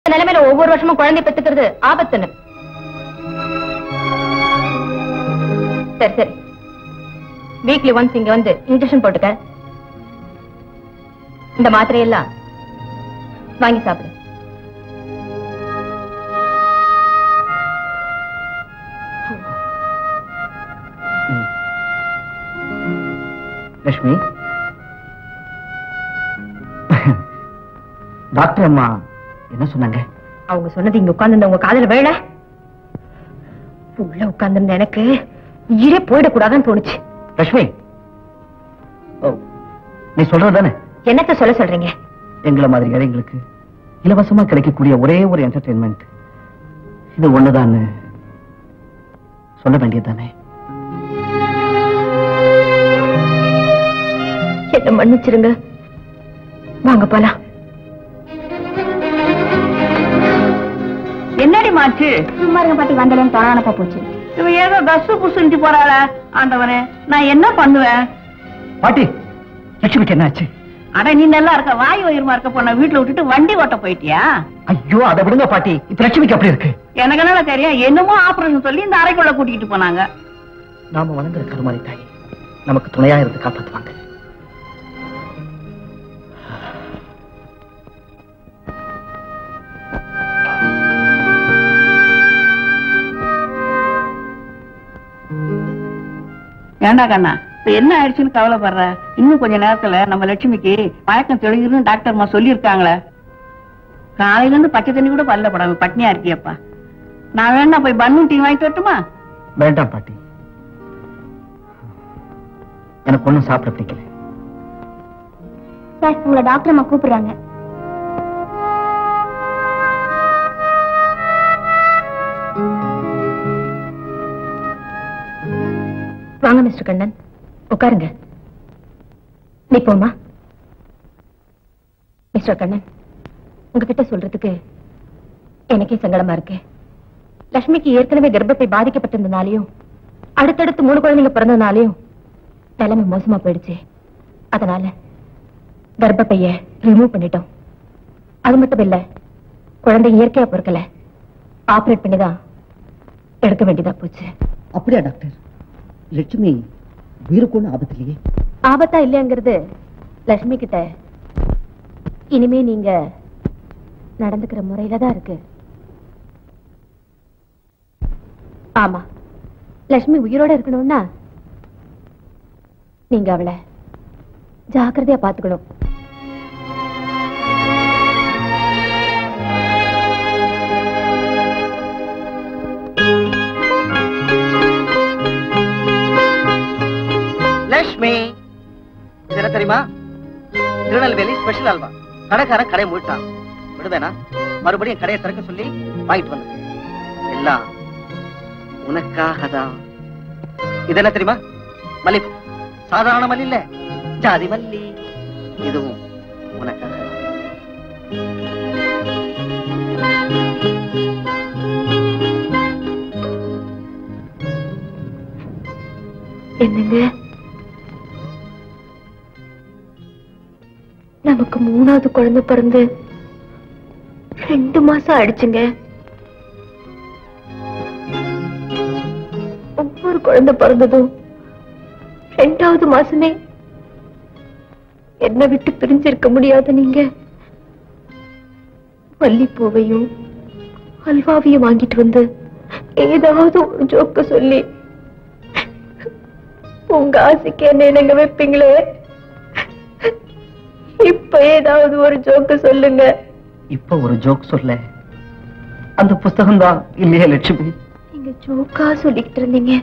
இந்த நிலைமையில ஒவ்வொரு வருஷமும் குழந்தை பெத்துக்கிறது ஆபத்துன்னு சரி சரி வீக்லி ஒன்ஸ் இங்க வந்து இன்ஜெக்ஷன் போட்டுக்க இந்த மாத்திரையெல்லாம் வாங்கி சாப்பிடு லட்சுமி டாக்டர் அம்மா என்ன சொன்னாங்க அவங்க சொன்னது இங்க உட்கார்ந்து உங்க காதல வேள உள்ள உட்கார்ந்து எனக்கு உயிரே போயிடக்கூடாதுன்னு தோணுச்சு லட்சுமி ஓ நீ சொல்றது தானே என்னத்த சொல்ல சொல்றீங்க எங்களை மாதிரி ஏழைங்களுக்கு இலவசமா கிடைக்கக்கூடிய ஒரே ஒரு என்டர்டெயின்மெண்ட் இது ஒண்ணுதான் சொல்ல வேண்டியதுதானே என்ன மன்னிச்சிருங்க வாங்க போலாம் என்னடி மாச்சு சும்மா இருங்க பாட்டி வந்தலேன்னு தொடானப்பா போச்சு இவ ஏதோ கசு புசுன்ட்டு போறாள ஆண்டவனே நான் என்ன பண்ணுவேன் பாட்டி லட்சுமிக்கு என்ன ஆச்சு அட நீ நல்லா இருக்க வாய் உயிர்மா இருக்க போன வீட்டுல விட்டுட்டு வண்டி ஓட்ட போயிட்டியா ஐயோ அதை விடுங்க பாட்டி இப்ப லட்சுமிக்கு அப்படி இருக்கு எனக்கு என்ன தெரியும் என்னமோ ஆபரேஷன் சொல்லி இந்த அறைக்குள்ள கூட்டிக்கிட்டு போனாங்க நாம வணங்குற கருமாரி தாய் நமக்கு துணையா இருந்து காப்பாத்துவாங்க ஏண்டா கண்ணா இப்ப என்ன ஆயிடுச்சுன்னு கவலைப்படுற இன்னும் கொஞ்ச நேரத்துல நம்ம லட்சுமிக்கு மயக்கம் தெளிஞ்சிருன்னு டாக்டர்மா சொல்லியிருக்காங்களே காலையில இருந்து பச்சை தண்ணி கூட பல்ல படாம பட்னியா இருக்கியப்பா நான் வேணா போய் பன்னு டீ வாங்கிட்டு வரட்டுமா வேண்டாம் பாட்டி எனக்கு ஒண்ணும் சாப்பிட பிடிக்கல சார் உங்களை டாக்டர் அம்மா கூப்பிடுறாங்க வாங்க மிஸ்டர் கண்ணன் உட்காருங்க நீ போமா மிஸ்டர் கண்ணன் உங்ககிட்ட சொல்றதுக்கு எனக்கே சங்கடமா இருக்கு லட்சுமிக்கு ஏற்கனவே கர்ப்பப்பை பாதிக்கப்பட்டிருந்தனாலையும் அடுத்தடுத்து மூணு குழந்தைங்க பிறந்ததுனாலையும் நிலைமை மோசமா போயிடுச்சு அதனால கர்ப்பப்பைய ரிமூவ் பண்ணிட்டோம் அது மட்டும் இல்ல குழந்தை இயற்கையா பொறுக்கல ஆபரேட் பண்ணிதான் எடுக்க வேண்டியதா போச்சு அப்படியா டாக்டர் லட்சுமி உயிருக்கு ஒன்றும் ஆபத்து இல்லையே ஆபத்தா இல்லையாங்கிறது லட்சுமி கிட்ட இனிமே நீங்க நடந்துக்கிற முறையில தான் இருக்கு ஆமா லட்சுமி உயிரோட இருக்கணும்னா நீங்க அவளை ஜாக்கிரதையா பாத்துக்கணும் லட்சுமி இது என்ன தெரியுமா திருநெல்வேலி ஸ்பெஷல் அல்வா கடைக்காரன் கடை மூட்டான் விடுவேனா மறுபடியும் கடையை திறக்க சொல்லி வாங்கிட்டு வந்தேன் எல்லாம் உனக்காக தான் இது என்ன தெரியுமா மல்லிப்பூ சாதாரண மல்லி இல்ல ஜாதி மல்லி இதுவும் உனக்காக தான். என்னங்க நமக்கு மூணாவது குழந்தை பிறந்து ரெண்டு மாசம் ஆயிடுச்சுங்க ஒவ்வொரு குழந்தை பிறந்ததும் ரெண்டாவது மாசமே என்னை விட்டு பிரிஞ்சிருக்க முடியாத நீங்க மல்லிப்பூவையும் அல்வாவையும் வாங்கிட்டு வந்து ஏதாவது ஒரு ஜோக்க சொல்லி உங்க ஆசைக்கு என்ன என்னங்க வைப்பீங்களே இப்ப ஏதாவது ஒரு ஜோக்க சொல்லுங்க இப்ப ஒரு ஜோக் சொல்ல அந்த புஸ்தகம் தான் இல்லையா லட்சுமி நீங்க ஜோக்கா சொல்லிக்கிட்டு இருந்தீங்க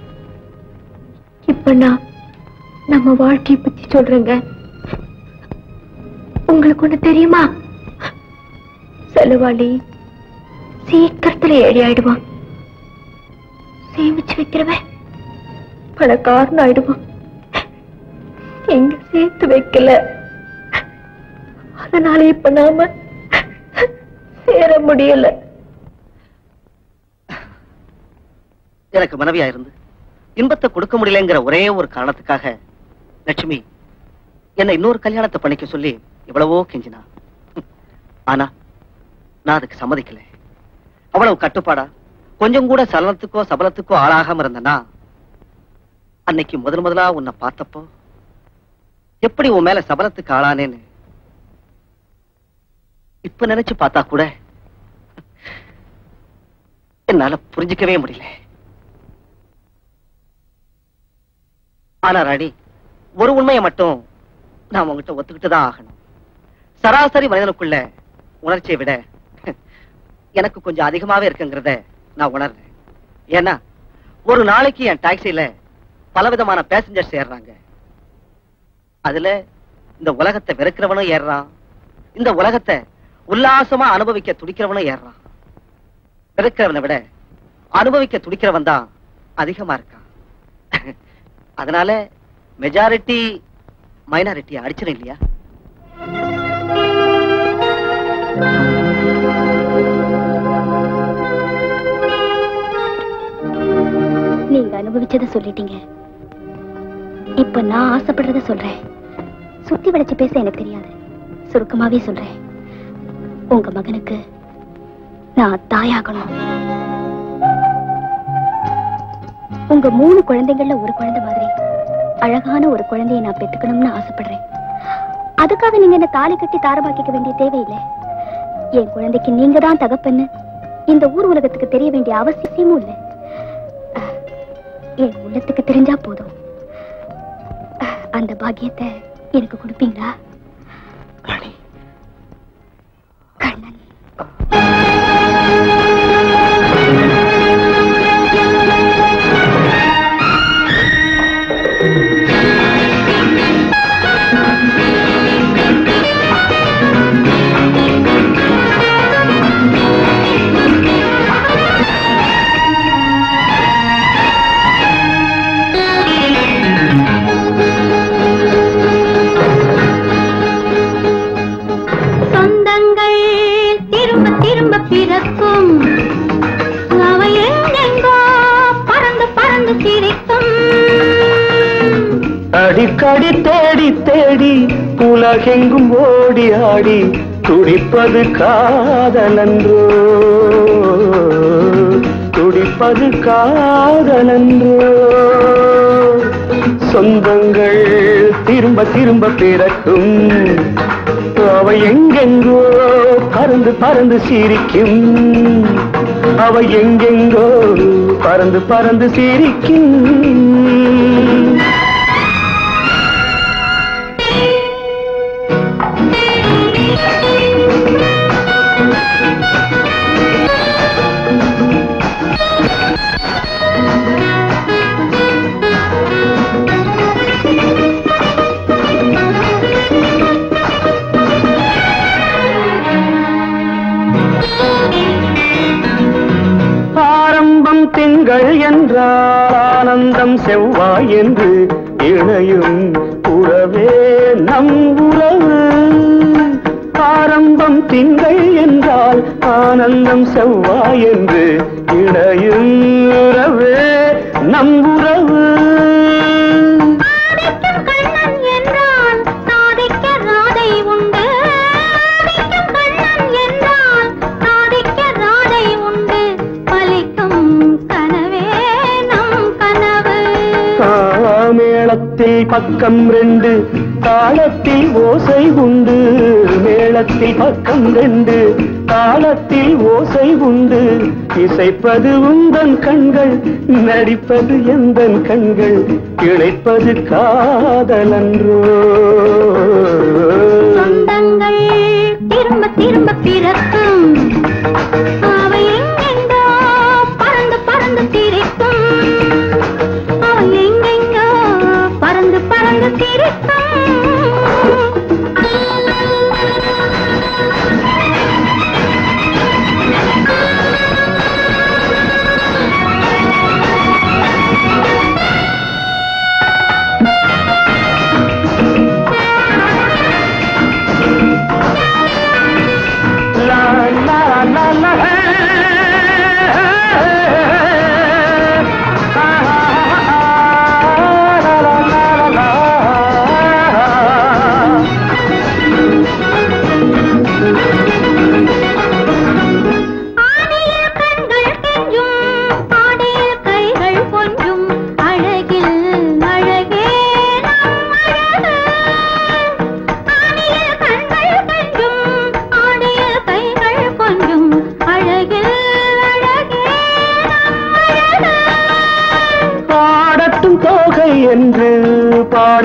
இப்ப நான் நம்ம வாழ்க்கைய பத்தி சொல்றேங்க உங்களுக்கு ஒண்ணு தெரியுமா செலவாளி சீக்கிரத்துல ஏழை ஆயிடுவான் சேமிச்சு வைக்கிறவன் பணக்காரன் ஆயிடுவான் எங்க சேர்த்து வைக்கல அதனால இப்ப நாம சேர முடியல எனக்கு மனைவியா இருந்து இன்பத்தை கொடுக்க முடியலங்கிற ஒரே ஒரு காரணத்துக்காக லட்சுமி என்ன இன்னொரு கல்யாணத்தை பண்ணிக்க சொல்லி எவ்வளவோ கெஞ்சினா ஆனா நான் அதுக்கு சம்மதிக்கல அவ்வளவு கட்டுப்பாடா கொஞ்சம் கூட சலனத்துக்கோ சபலத்துக்கோ ஆளாகாம இருந்தனா அன்னைக்கு முதல் முதலா உன்னை பார்த்தப்போ எப்படி உன் மேல சபலத்துக்கு ஆளானேன்னு இப்ப நினைச்சு பார்த்தா கூட என்னால புரிஞ்சுக்கவே முடியல ஆனா ராணி ஒரு உண்மையை மட்டும் நான் உங்ககிட்ட ஒத்துக்கிட்டு தான் ஆகணும் சராசரி மனிதனுக்குள்ள உணர்ச்சியை விட எனக்கு கொஞ்சம் அதிகமாவே இருக்குங்கிறத நான் உணர்றேன் ஏன்னா ஒரு நாளைக்கு என் டாக்ஸில பலவிதமான பேசஞ்சர்ஸ் ஏறுறாங்க அதுல இந்த உலகத்தை வெறுக்கிறவனும் ஏறுறான் இந்த உலகத்தை உல்லாசமா அனுபவிக்க துடிக்கிறவனும் ஏறுறான் வெறுக்கிறவனை விட அனுபவிக்க துடிக்கிறவன் தான் அதிகமா இருக்கான் அதனால மெஜாரிட்டி மைனாரிட்டி அடிச்சிடும் இல்லையா நீங்க அனுபவிச்சத சொல்லிட்டீங்க இப்ப நான் ஆசைப்படுறத சொல்றேன் சுத்தி வளைச்சு பேச எனக்கு தெரியாது சுருக்கமாவே சொல்றேன் உங்க மகனுக்கு நான் தாயாகணும் உங்க மூணு குழந்தைகள்ல ஒரு குழந்தை மாதிரி அழகான ஒரு குழந்தையை நான் பெத்துக்கணும்னு ஆசைப்படுறேன் அதுக்காக நீங்க என்ன தாலி கட்டி தாரமாக்கிக்க வேண்டிய தேவையில்லை என் குழந்தைக்கு நீங்க தான் தகப்பன்னு இந்த ஊர் உலகத்துக்கு தெரிய வேண்டிய அவசியமும் இல்லை அஹ், என் உள்ளத்துக்கு தெரிஞ்சா போதும் அஹ், அந்த பாக்கியத்தை எனக்கு கொடுப்பீங்களா ராணி கண்ணன் சொந்தங்கள் திரும்ப திரும்ப பிறக்கும் அவை எங்கெங்கோ பறந்து பறந்து சிரிக்கும் அடிக்கடி தேடி தேடி உலகெங்கும் ஓடி ஆடி துடிப்பது காதலன்றோ துடிப்பது காதலன்றோ சொந்தங்கள் திரும்ப திரும்ப பிறக்கும் அவை எங்கெங்கோ பறந்து பறந்து சிரிக்கும் அவை எங்கெங்கோ பறந்து பறந்து சிரிக்கும் ஆரம்பம் திங்கள் என்றால் ஆனந்தம் செவ்வாய் என்று இணையும் உறவே நம் உறவு ஆரம்பம் திங்கள் என்றால் ஆனந்தம் செவ்வாய் என்று இணையும் உறவே நம் உறவு ஆதிக்கும் கண்ணன் என்றால் சாதிக்க ராதை உண்டு ஆதிக்கும் கண்ணன் என்றால் சாதிக்க ராதை உண்டு பலிக்கும் கனவே நம் கனவு மேளத்தில் பக்கம் ரெண்டு தாளத்தில் ஓசை உண்டு மேளத்தில் பக்கம் ரெண்டு தாளத்தில் ஓசை உண்டு இசைப்பது உந்தன் கண்கள் நடிப்பது எந்தன் கண்கள் இழைப்பது காதலன்றோ சொந்தங்கள் திரும்ப திரும்ப பிறக்கும் அவை எங்கெங்கோ பறந்து பறந்து சிரிக்கும் அவை எங்கெங்கோ பறந்து பறந்து சிரிக்கும் லா, லா, லா, லா, ஹே.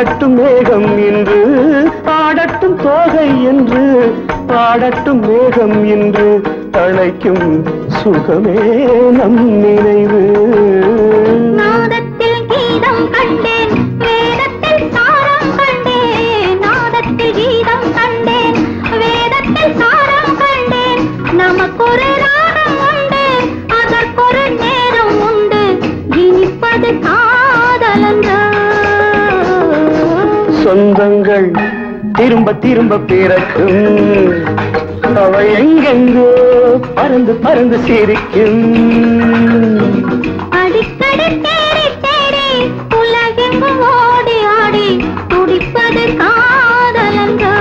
ஆடட்டும் மேகம் என்று ஆடட்டும் தோகை என்று பாடட்டும் மேகம் என்று அழைக்கும் சுகமே நம் நினைவு நாதத்தில் கீதம் கண்டேன் வேதத்தில் சாரம் கண்டேன் நாதத்தில் கீதம் கண்டேன் வேதத்தில் சாரம் கண்டேன் நமக்கொரு ராகம் உண்டு அதற்கொரு நேரம் உண்டு இனிப்பது காதலன்றோ சொந்தங்கள் திரும்ப திரும்ப பிறக்கும் அவை எங்கெங்கோ பறந்து பறந்து சிரிக்கும் அடிக்கடி தேடி தேடி உலகெங்கும் ஓடி ஆடி துடிப்பது காதலன்றோ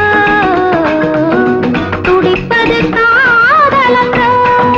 துடிப்பது காதலன்றோ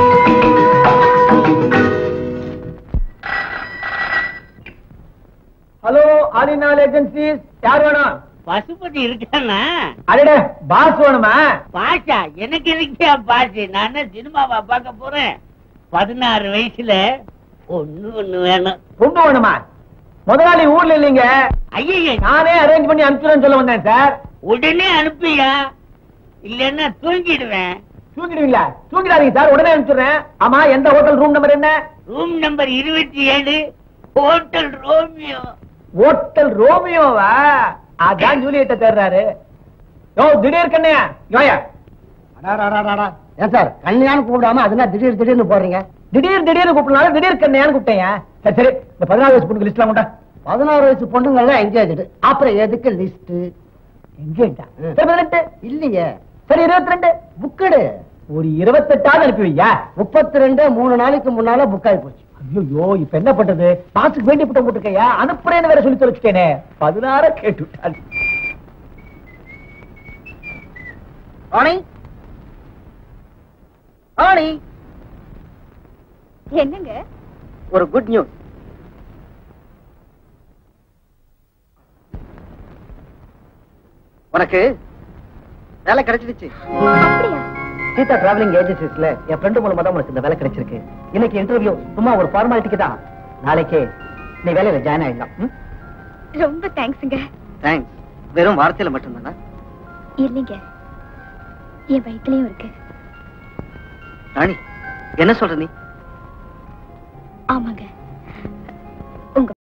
ஹலோ ஆலினால் ஏஜென்சிஸ் யார் வேணும் பசுபதி இருக்கானா அடடே பாஸ் வேணுமா பாஷா எனக்கு இருக்கியா பாஷு நான் சினிமாவா பார்க்க போறேன் பதினாறு வயசுல ஒண்ணு ஒண்ணு வேணும் பொண்ணு வேணுமா முதலாளி ஊர்ல இல்லீங்க ஐயா நானே அரேஞ்ச் பண்ணி அனுப்பிச்சுறேன்னு சொல்ல வந்தேன் சார் உடனே அனுப்பியா இல்லன்னா தூங்கிடுவேன் தூங்கிடுவீங்களா தூங்கிடாதீங்க சார் உடனே அனுப்பிச்சுறேன் ஆமா எந்த ஹோட்டல் ரூம் நம்பர் என்ன ரூம் நம்பர் இருபத்தி ஏழு ஹோட்டல் ரோமியோ ஹோட்டல் ரோமியோவா அதான் ஜூலியட்ட தேடுறாரு யோ திடீர் கண்ணையா யோயா ஏன் சார் கல்யாணம் கூப்பிடாம அதெல்லாம் திடீர் திடீர்னு போடுறீங்க திடீர் திடீர்னு கூப்பிடலாம் திடீர் கண்ணையான்னு கூப்பிட்டேன் சரி சரி இந்த பதினாறு வயசு பொண்ணுக்கு லிஸ்ட்லாம் கொண்டா பதினாறு வயசு பொண்ணுங்கெல்லாம் எங்கேஜ் அப்புறம் எதுக்கு லிஸ்ட் எங்கேட்டா ம். சரி பதினெட்டு இல்லையே சரி இருபத்தி ரெண்டு புக்கடு ஒரு இருபத்தெட்டாவது அனுப்பி வையா முப்பத்தி ரெண்டு மூணு நாளைக்கு முன்னால புக் ஆகி போச்சு ஐயோ இப்ப என்ன பண்றது பாசுக்கு வேண்டி புட்டம் போட்டுக்கையா அனுப்புறேன்னு வேற சொல்லி தொலைச்சிட்டேனே பதினாற கேட்டு விட்டாள் ஆணி ஆணி என்னங்க ஒரு குட் நியூஸ் உனக்கு வேலை கிடைச்சிடுச்சு அப்படியா சீதா டிராவலிங் ஏஜென்சிஸ்ல என் ஃப்ரெண்டு மூலமா தான் உனக்கு இந்த வேலை கிடைச்சிருக்கு இன்னைக்கு இன்டர்வியூ சும்மா ஒரு ஃபார்மாலிட்டிக்கு தான் நாளைக்கே நீ வேலையில ஜாயின் ஆயிடலாம் ம்? ரொம்ப தேங்க்ஸுங்க தேங்க்ஸ் வெறும் வார்த்தையில மட்டும்தானா இல்லைங்க என் வயிற்றுலயும் இருக்கு ராணி என்ன சொல்ற நீ ஆமாங்க